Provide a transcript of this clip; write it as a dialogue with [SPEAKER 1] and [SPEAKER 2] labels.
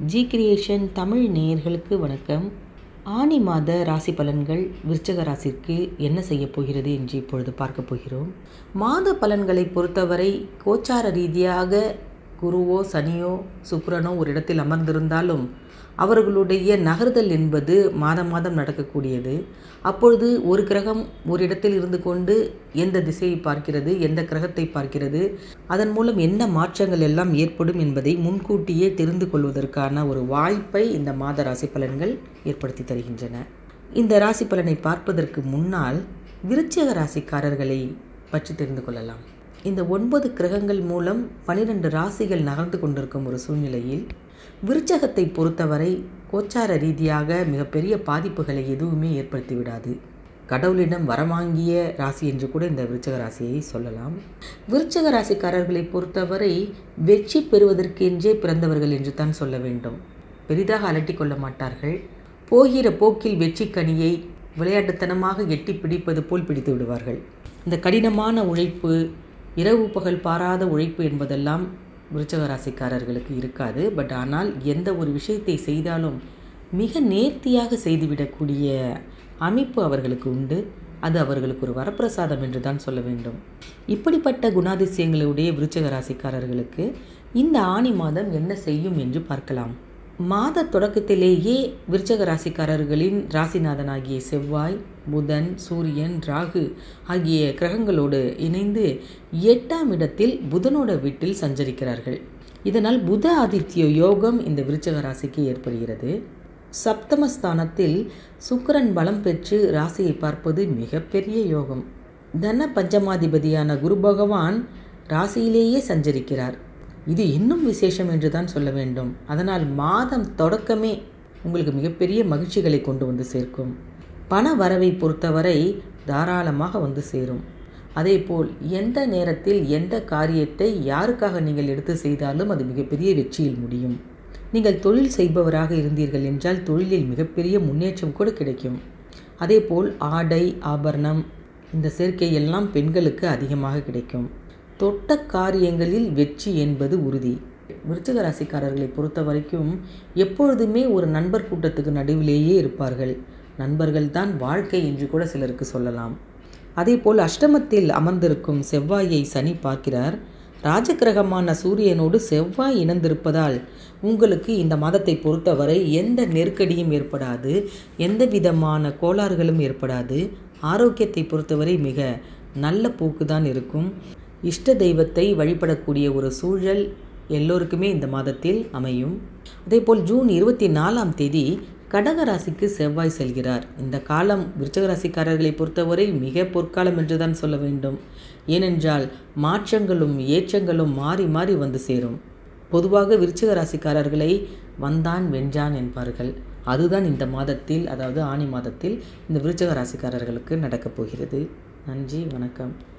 [SPEAKER 1] G creation Tamil நேயர்களுக்கு வணக்கம் ஆனி மாத ராசி பலன்கள் விருச்சக ராசிக்கு என்ன செய்ய போகிறது என்று இப்பொழுது பார்க்க போகிறோம் மாத பலன்களை பொறுத்தவரை கோச்சார ரீதியாக குருவோ சனியோ சுக்கிரனோ ஒரு இடத்தில் அமர்ந்திருந்தாலும் அவர்களுடைய நகர்தல் என்பது மாதம் மாதம் நடக்கக்கூடியது அப்பொழுது ஒரு கிரகம் ஒரு இடத்தில் இருந்து கொண்டு எந்த திசையை பார்க்கிறது எந்த கிரகத்தை பார்க்கிறது அதன் மூலம் என்ன மாற்றங்கள் எல்லாம் ஏற்படும் என்பதை முன்கூட்டியே தெரிந்து கொள்வதற்கான ஒரு வாய்ப்பை இந்த மாத ராசி பலன்கள் ஏற்படுத்தி தருகின்றன இந்த ராசி பலனை பார்ப்பதற்கு முன்னால் விருச்சிக ராசிக்காரர்களை பற்றி தெரிந்து கொள்ளலாம் இந்த ஒன்பது கிரகங்கள் மூலம் பனிரெண்டு ராசிகள் நகர்ந்து கொண்டிருக்கும் ஒரு சூழ்நிலையில் விருச்சகத்தை பொறுத்தவரை கோச்சார ரீதியாக மிகப்பெரிய பாதிப்புகளை எதுவுமே ஏற்படுத்தி விடாது கடவுளிடம் வரவாங்கிய ராசி என்று கூட இந்த விருச்சக ராசியை சொல்லலாம் விருச்சக ராசிக்காரர்களை பொறுத்தவரை வெற்றி பெறுவதற்கென்றே பிறந்தவர்கள் என்று தான் சொல்ல வேண்டும் பெரிதாக அலட்டி கொள்ள மாட்டார்கள் போகிற போக்கில் வெற்றி கனியை விளையாட்டுத்தனமாக எட்டி பிடிப்பது போல் பிடித்து விடுவார்கள் இந்த கடினமான உழைப்பு இரவு பகல் பாராத உழைப்பு என்பதெல்லாம் விருச்சக ராசிக்காரர்களுக்கு இருக்காது பட் ஆனால் எந்த ஒரு விஷயத்தை செய்தாலும் மிக நேர்த்தியாக செய்துவிடக்கூடிய அமைப்பு அவர்களுக்கு உண்டு அது அவர்களுக்கு ஒரு வரப்பிரசாதம் என்று தான் சொல்ல வேண்டும் இப்படிப்பட்ட குணாதிசயங்களுடைய விருச்சக ராசிக்காரர்களுக்கு இந்த ஆணி மாதம் என்ன செய்யும் என்று பார்க்கலாம் மாத தொடக்கத்திலேயே விருச்சக ராசிக்காரர்களின் ராசிநாதனாகிய செவ்வாய் புதன் சூரியன் ராகு ஆகிய கிரகங்களோடு இணைந்து எட்டாம் இடத்தில் புதனோட வீட்டில் சஞ்சரிக்கிறார்கள் இதனால் புத ஆதித்ய யோகம் இந்த விருச்சக ராசிக்கு ஏற்படுகிறது சப்தமஸ்தானத்தில் சுக்கரன் பலம் பெற்று ராசியை பார்ப்பது மிகப்பெரிய யோகம் தன பஞ்சமாதிபதியான குரு பகவான் ராசியிலேயே சஞ்சரிக்கிறார் இது இன்னும் விசேஷம் என்று தான் சொல்ல வேண்டும் அதனால் மாதம் தொடக்கமே உங்களுக்கு மிகப்பெரிய மகிழ்ச்சிகளை கொண்டு வந்து சேர்க்கும் பண வரவை பொறுத்தவரை தாராளமாக வந்து சேரும் அதேபோல் எந்த நேரத்தில் எந்த காரியத்தை யாருக்காக நீங்கள் எடுத்து செய்தாலும் அது மிகப்பெரிய வெற்றியில் முடியும் நீங்கள் தொழில் செய்பவராக இருந்தீர்கள் என்றால் தொழிலில் மிகப்பெரிய முன்னேற்றம் கூட கிடைக்கும் அதேபோல் ஆடை ஆபரணம் இந்த சேர்க்கை எல்லாம் பெண்களுக்கு அதிகமாக கிடைக்கும் தொட்ட காரியங்களில் வெற்றி என்பது உறுதி விருச்சிக ராசிக்காரர்களை பொறுத்த வரைக்கும் எப்பொழுதுமே ஒரு நண்பர் கூட்டத்துக்கு நடுவிலேயே இருப்பார்கள் நண்பர்கள் தான் வாழ்க்கை என்று கூட சிலருக்கு சொல்லலாம் அதேபோல் அஷ்டமத்தில் அமர்ந்திருக்கும் செவ்வாயை சனி பார்க்கிறார் ராஜகிரகமான சூரியனோடு செவ்வாய் இணைந்திருப்பதால் உங்களுக்கு இந்த மாதத்தை பொறுத்தவரை எந்த நெருக்கடியும் ஏற்படாது எந்த விதமான கோளாறுகளும் ஏற்படாது ஆரோக்கியத்தை பொறுத்தவரை மிக நல்ல போக்கு தான் இருக்கும் இஷ்ட தெய்வத்தை வழிபடக்கூடிய ஒரு சூழல் எல்லோருக்குமே இந்த மாதத்தில் அமையும் அதேபோல் ஜூன் இருபத்தி நாலாம் தேதி கடக ராசிக்கு செவ்வாய் செல்கிறார் இந்த காலம் விருச்சக ராசிக்காரர்களை பொறுத்தவரை மிக பொற்காலம் என்று தான் சொல்ல வேண்டும் ஏனென்றால் மாற்றங்களும் ஏற்றங்களும் மாறி மாறி வந்து சேரும் பொதுவாக விருச்சிக ராசிக்காரர்களை வந்தான் வென்றான் என்பார்கள் அதுதான் இந்த மாதத்தில் அதாவது ஆணி மாதத்தில் இந்த விருச்சக ராசிக்காரர்களுக்கு நடக்கப் போகிறது நன்றி வணக்கம்